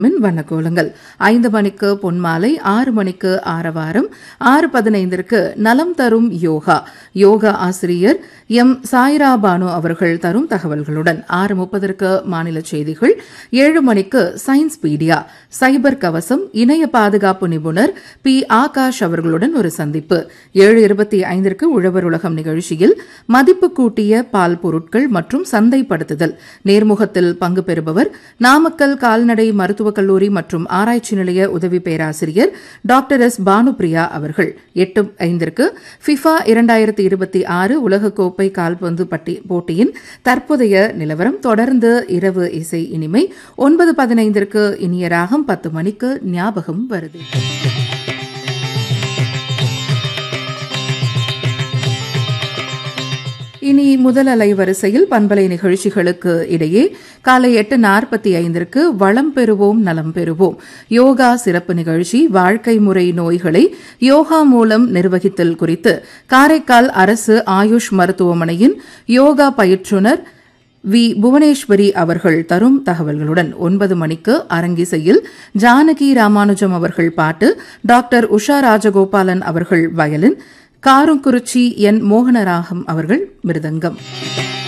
மின் வண்ணக்கோலங்கள் ஐந்து மணிக்கு பொன்மாலை ஆறு மணிக்கு ஆரவாரம் ஆறு பதினைந்திற்கு நலம் தரும் யோகா யோகா ஆசிரியர் எம் சாய்ரா பானு அவர்கள் தரும் தகவல்களுடன் ஆறு முப்பதற்கு மாநில செய்திகள் ஏழு மணிக்கு சயின்ஸ் பீடியா சைபர் கவசம் இணைய பாதுகாப்பு நிபுணர் பி ஆகாஷ் அவர்களுடன் ஒரு சந்திப்பு ஏழு இருபத்தி ஐந்திற்கு உழவர் உலகம் நிகழ்ச்சியில் மதிப்பு கூட்டிய பால் பொருட்கள் மற்றும் சந்தைப்படுத்துதல் நேர்முகத்தில் பங்கு பெறுபவர் நாமக்கல் கால்நடை மருத்துவக் கல்லூரி மற்றும் ஆராய்ச்சி நிலைய உதவி பேராசிரியர் டாக்டர் எஸ் பானுபிரியா அவர்கள் எட்டு ஐந்திற்கு ஃபிஃபா இரண்டாயிரத்தி இருபத்தி ஆறு உலகக்கோப்பை கால்பந்து பட்டி போட்டியின் தற்போதைய நிலவரம் தொடர்ந்து இரவு இசை இனிமை ஒன்பது பதினைந்திற்கு இனிய ராகம் பத்து மணிக்கு ஞாபகம் வருது இனி முதல் அலைவரிசையில் பண்பலை நிகழ்ச்சிகளுக்கு இடையே காலை எட்டு நாற்பத்தி ஐந்திற்கு வளம் பெறுவோம் நலம் பெறுவோம் யோகா சிறப்பு நிகழ்ச்சி வாழ்க்கை முறை நோய்களை யோகா மூலம் நிர்வகித்தல் குறித்து காரைக்கால் அரசு ஆயுஷ் மருத்துவமனையின் யோகா பயிற்றுனர் வி புவனேஸ்வரி அவர்கள் தரும் தகவல்களுடன் ஒன்பது மணிக்கு அரங்கிசையில் ஜானகி ராமானுஜம் அவர்கள் பாட்டு டாக்டர் உஷா ராஜகோபாலன் அவர்கள் வயலின் காருங்குறிச்சி என் மோகனராகம் அவர்கள் மிருதங்கம்